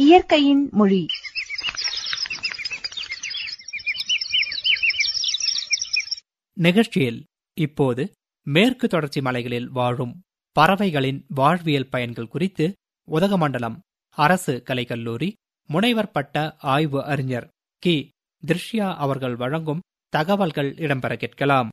இயற்கையின் மொழி நிகழ்ச்சியில் இப்போது மேற்கு தொடர்ச்சி மலைகளில் வாழும் பறவைகளின் வாழ்வியல் பயன்கள் குறித்து உதகமண்டலம் அரசு கலைக்கல்லூரி முனைவர் பட்ட ஆய்வு அறிஞர் கி திருஷ்யா அவர்கள் வழங்கும் தகவல்கள் இடம்பெற கேட்கலாம்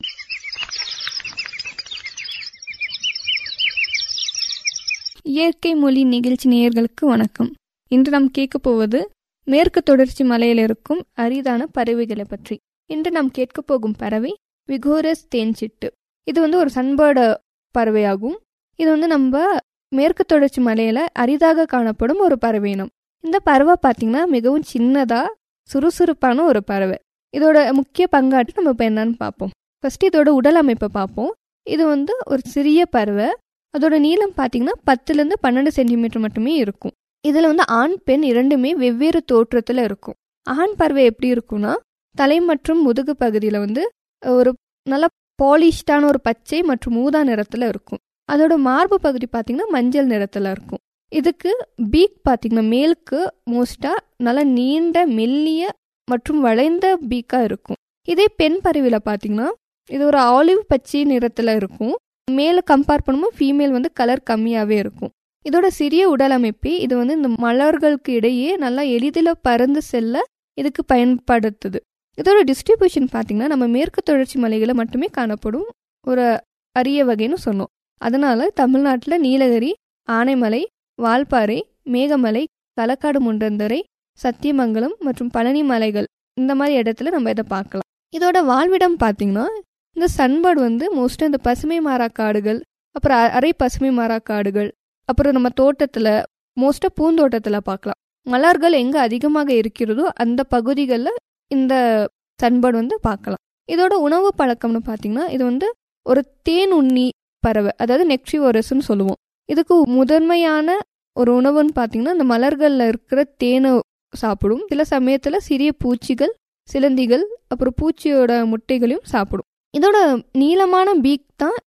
இயற்கை மொழி நிகழ்ச்சி நேயர்களுக்கு வணக்கம் இன்று நாம் கேட்க போவது மேற்கு தொடர்ச்சி மலையில் இருக்கும் அரிதான பறவைகளை பற்றி இன்று நாம் கேட்க போகும் பறவை விகோரஸ் தேன்சிட்டு இது வந்து ஒரு சன்பேர்டு பறவையாகும் இது வந்து நம்ம மேற்கு தொடர்ச்சி மலையில அரிதாக காணப்படும் ஒரு பறவை இனம் இந்த பறவை பார்த்தீங்கன்னா மிகவும் சின்னதா சுறுசுறுப்பான ஒரு பறவை இதோட முக்கிய பங்காட்டு நம்ம இப்போ என்னன்னு பார்ப்போம் ஃபர்ஸ்ட் இதோட உடல் அமைப்பை பார்ப்போம் இது வந்து ஒரு சிறிய பறவை அதோட நீளம் பார்த்தீங்கன்னா பத்துலேருந்து பன்னெண்டு சென்டிமீட்டர் மட்டுமே இருக்கும் இதில் வந்து ஆண் பெண் இரண்டுமே வெவ்வேறு தோற்றத்தில் இருக்கும் ஆண் பறவை எப்படி இருக்கும்னா தலை மற்றும் முதுகு பகுதியில் வந்து ஒரு நல்ல பாலிஷ்டான ஒரு பச்சை மற்றும் ஊதா நிறத்தில் இருக்கும் அதோட மார்பு பகுதி பார்த்தீங்கன்னா மஞ்சள் நிறத்தில் இருக்கும் இதுக்கு பீக் பார்த்தீங்கன்னா மேலுக்கு மோஸ்ட்டாக நல்லா நீண்ட மெல்லிய மற்றும் வளைந்த பீக்காக இருக்கும் இதே பெண் பறவையில் பார்த்தீங்கன்னா இது ஒரு ஆலிவ் பச்சை நிறத்தில் இருக்கும் மேலே கம்பேர் பண்ணும்போது ஃபீமேல் வந்து கலர் கம்மியாகவே இருக்கும் இதோட சிறிய உடல் அமைப்பே இது வந்து இந்த மலர்களுக்கு இடையே நல்லா எளிதில் பறந்து செல்ல இதுக்கு பயன்படுத்துது இதோட டிஸ்ட்ரிபியூஷன் பார்த்தீங்கன்னா நம்ம மேற்கு தொடர்ச்சி மலைகளில் மட்டுமே காணப்படும் ஒரு அரிய வகைன்னு சொன்னோம் அதனால தமிழ்நாட்டில் நீலகிரி ஆனைமலை வால்பாறை மேகமலை களக்காடு முண்டந்தரை சத்தியமங்கலம் மற்றும் பழனி மலைகள் இந்த மாதிரி இடத்துல நம்ம இதை பார்க்கலாம் இதோட வாழ்விடம் பார்த்தீங்கன்னா இந்த சன்பர்ட் வந்து மோஸ்ட்டாக இந்த பசுமை மாறா காடுகள் அப்புறம் அரை பசுமை மாறா காடுகள் அப்புறம் நம்ம தோட்டத்தில் மோஸ்ட்டாக பூந்தோட்டத்தில் பார்க்கலாம் மலர்கள் எங்கே அதிகமாக இருக்கிறதோ அந்த பகுதிகளில் இந்த சன்பர்ட் வந்து பார்க்கலாம் இதோட உணவு பழக்கம்னு பார்த்தீங்கன்னா இது வந்து ஒரு தேன் உண்ணி பறவை அதாவது நெக்ட்ரிவோரஸ்ன்னு சொல்லுவோம் இதுக்கு முதன்மையான ஒரு உணவுன்னு பார்த்தீங்கன்னா இந்த மலர்களில் இருக்கிற தேனை சாப்பிடும் சில சமயத்தில் சிறிய பூச்சிகள் சிலந்திகள் அப்புறம் பூச்சியோட முட்டைகளையும் சாப்பிடும் இதோட நீளமான பீக் தான்